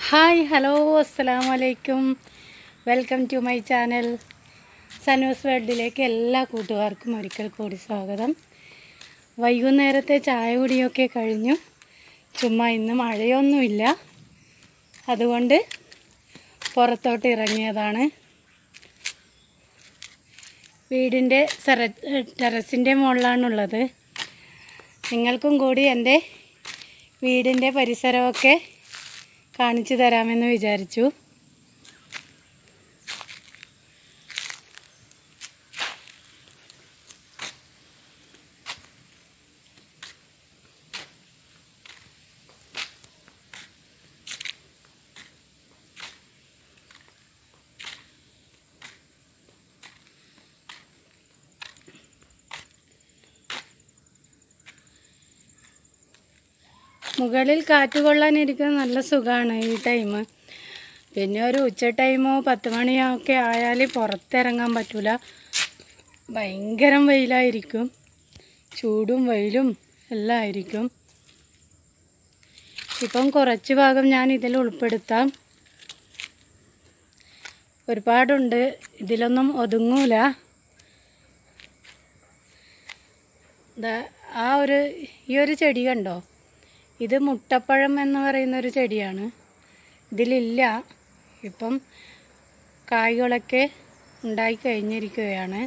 hi hello അസ്സലാം വലൈക്കും welcome to my channel Sanoos വേൾഡിലേക്ക് എല്ലാ കൂട്ടുകാർക്കും ഒരിക്കൽ കൂടി സ്വാഗതം വൈകുന്നേരത്തെ ചായ കുടിയൊക്കെ കഴിഞ്ഞു ചുമ്മാ ഇന്ന് മഴയൊന്നുമില്ല അതുകൊണ്ട് പുറത്തോട്ട് ഇറങ്ങിയതാണ് വീടിൻ്റെ സെറ ടെറസിൻ്റെ മുകളിലാണുള്ളത് നിങ്ങൾക്കും കൂടി എൻ്റെ വീടിൻ്റെ പരിസരമൊക്കെ കാണിച്ചു തരാമെന്ന് വിചാരിച്ചു മുകളിൽ കാറ്റ് കൊള്ളാനിരിക്കുന്നത് നല്ല സുഖമാണ് ഈ ടൈം പിന്നെ ഒരു ഉച്ച ടൈമോ പത്ത് മണിയോ ഒക്കെ ആയാൽ പുറത്തിറങ്ങാൻ പറ്റില്ല ഭയങ്കരം വെയിലായിരിക്കും ചൂടും വെയിലും എല്ലാം ആയിരിക്കും ഇപ്പം കുറച്ച് ഭാഗം ഞാൻ ഇതിൽ ഉൾപ്പെടുത്താം ഒരുപാടുണ്ട് ഇതിലൊന്നും ഒതുങ്ങൂല ദാ ആ ഒരു ഈ ഒരു ചെടി കണ്ടോ ഇത് മുട്ടപ്പഴം എന്ന് പറയുന്ന ഒരു ചെടിയാണ് ഇതിലില്ല ഇപ്പം കായ്കളൊക്കെ ഉണ്ടായി കഴിഞ്ഞിരിക്കുകയാണ്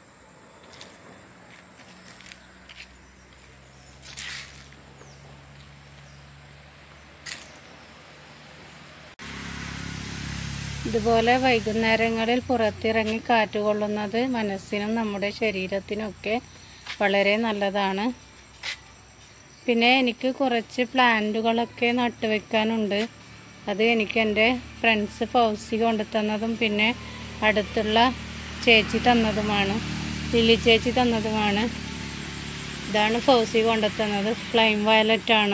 ഇതുപോലെ വൈകുന്നേരങ്ങളിൽ പുറത്തിറങ്ങി കാറ്റ് കൊള്ളുന്നത് മനസ്സിനും നമ്മുടെ ശരീരത്തിനൊക്കെ വളരെ നല്ലതാണ് പിന്നെ എനിക്ക് കുറച്ച് പ്ലാന്റുകളൊക്കെ നട്ടുവെക്കാനുണ്ട് അത് എനിക്ക് എൻ്റെ ഫ്രണ്ട്സ് ഫൗസി കൊണ്ടു തന്നതും പിന്നെ അടുത്തുള്ള ചേച്ചി തന്നതുമാണ് ലില്ലി ചേച്ചി തന്നതുമാണ് ഇതാണ് ഫൗസി കൊണ്ടു തന്നത് ഫ്ലൈം വയലറ്റ് ആണ്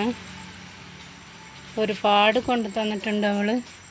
ഒരുപാട് കൊണ്ടു തന്നിട്ടുണ്ട് അവള്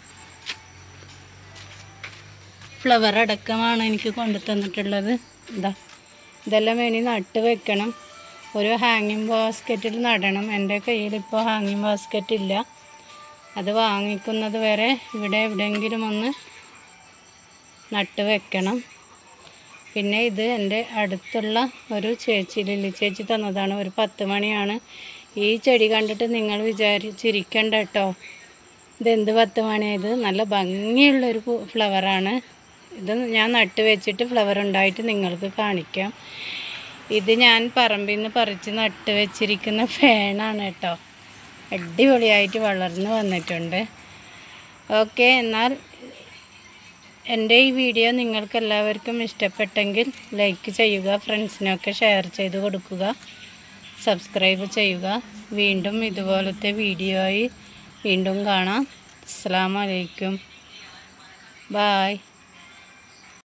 ഫ്ലവർ അടക്കമാണ് എനിക്ക് കൊണ്ടു തന്നിട്ടുള്ളത് ഇതാ ഇതെല്ലാം ഇനി നട്ട് വെക്കണം ഒരു ഹാങ്ങിങ് ബാസ്ക്കറ്റിൽ നടണം എൻ്റെ കയ്യിൽ ഇപ്പോൾ ഹാങ്ങിങ് ബാസ്ക്കറ്റ് ഇല്ല അത് വാങ്ങിക്കുന്നത് വരെ ഇവിടെ എവിടെയെങ്കിലും ഒന്ന് നട്ട് വെക്കണം പിന്നെ ഇത് എൻ്റെ അടുത്തുള്ള ഒരു ചേച്ചി ലില്ലി ചേച്ചി തന്നതാണ് ഒരു പത്ത് മണിയാണ് ഈ ചെടി കണ്ടിട്ട് നിങ്ങൾ വിചാരിച്ചിരിക്കണ്ട കേട്ടോ ഇതെന്ത് പത്ത് മണിയത് നല്ല ഭംഗിയുള്ളൊരു ഫ്ലവറാണ് ഇത് ഞാൻ നട്ട് വെച്ചിട്ട് ഫ്ലവർ ഉണ്ടായിട്ട് നിങ്ങൾക്ക് കാണിക്കാം ഇത് ഞാൻ പറമ്പിൽ നിന്ന് പറിച്ച് നട്ട് വെച്ചിരിക്കുന്ന ഫേണാണ് കേട്ടോ അടിപൊളിയായിട്ട് വളർന്നു വന്നിട്ടുണ്ട് ഓക്കെ എന്നാൽ എൻ്റെ ഈ വീഡിയോ നിങ്ങൾക്ക് എല്ലാവർക്കും ഇഷ്ടപ്പെട്ടെങ്കിൽ ലൈക്ക് ചെയ്യുക ഫ്രണ്ട്സിനൊക്കെ ഷെയർ ചെയ്ത് കൊടുക്കുക സബ്സ്ക്രൈബ് ചെയ്യുക വീണ്ടും ഇതുപോലത്തെ വീഡിയോ ആയി വീണ്ടും കാണാം അസ്സാം വലൈക്കും ബായ്